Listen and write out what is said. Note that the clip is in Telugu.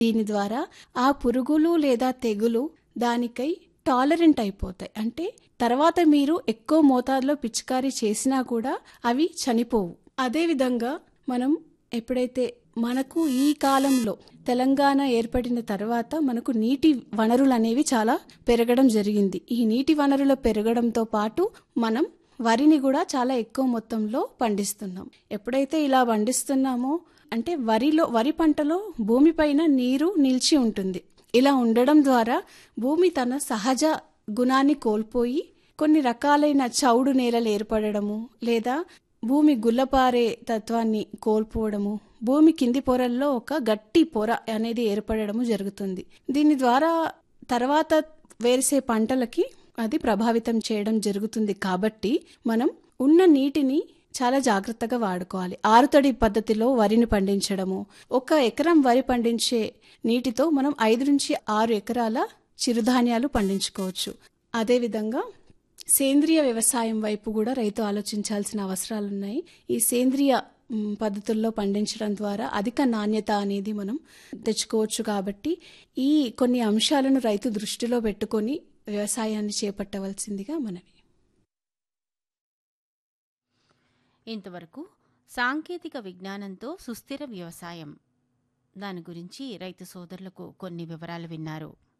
దీని ద్వారా ఆ పురుగులు లేదా తెగులు దానికై టాలరెంట్ అయిపోతాయి అంటే తర్వాత మీరు ఎక్కువ మోతాదులో పిచికారీ చేసినా కూడా అవి చనిపోవు అదేవిధంగా మనం ఎప్పుడైతే మనకు ఈ కాలంలో తెలంగాణ ఏర్పడిన తర్వాత మనకు నీటి వనరులు అనేవి చాలా పెరగడం జరిగింది ఈ నీటి వనరుల పెరగడంతో పాటు మనం వరిని కూడా చాలా ఎక్కువ మొత్తంలో పండిస్తున్నాం ఎప్పుడైతే ఇలా పండిస్తున్నామో అంటే వరిలో వరి పంటలో భూమిపైన నీరు నిలిచి ఉంటుంది ఇలా ఉండడం ద్వారా భూమి తన సహజ గుణాన్ని కోల్పోయి కొన్ని రకాలైన చౌడు నేలలు ఏర్పడము లేదా భూమి గుల్లపారే తత్వాన్ని కోల్పోవడము భూమి కింది పొరల్లో ఒక గట్టి పొర అనేది ఏర్పడము జరుగుతుంది దీని ద్వారా తర్వాత వేసే పంటలకి అది ప్రభావితం చేయడం జరుగుతుంది కాబట్టి మనం ఉన్న నీటిని చాలా జాగ్రత్తగా వాడుకోవాలి ఆరుతడి పద్ధతిలో వరిని పండించడము ఒక ఎకరం వరి పండించే నీటితో మనం ఐదు నుంచి ఆరు ఎకరాల చిరుధాన్యాలు పండించుకోవచ్చు అదేవిధంగా సేంద్రియ వ్యవసాయం వైపు కూడా రైతు ఆలోచించాల్సిన అవసరాలు ఉన్నాయి ఈ సేంద్రియ మ్, పద్ధతుల్లో పండించడం ద్వారా అధిక నాణ్యత అనేది మనం తెచ్చుకోవచ్చు కాబట్టి ఈ కొన్ని అంశాలను రైతు దృష్టిలో పెట్టుకొని వ్యవసాయాన్ని చేపట్టవలసిందిగా మనవి ఇంతవరకు సాంకేతిక విజ్ఞానంతో సుస్థిర వ్యవసాయం దాని గురించి రైతు సోదరులకు కొన్ని వివరాలు విన్నారు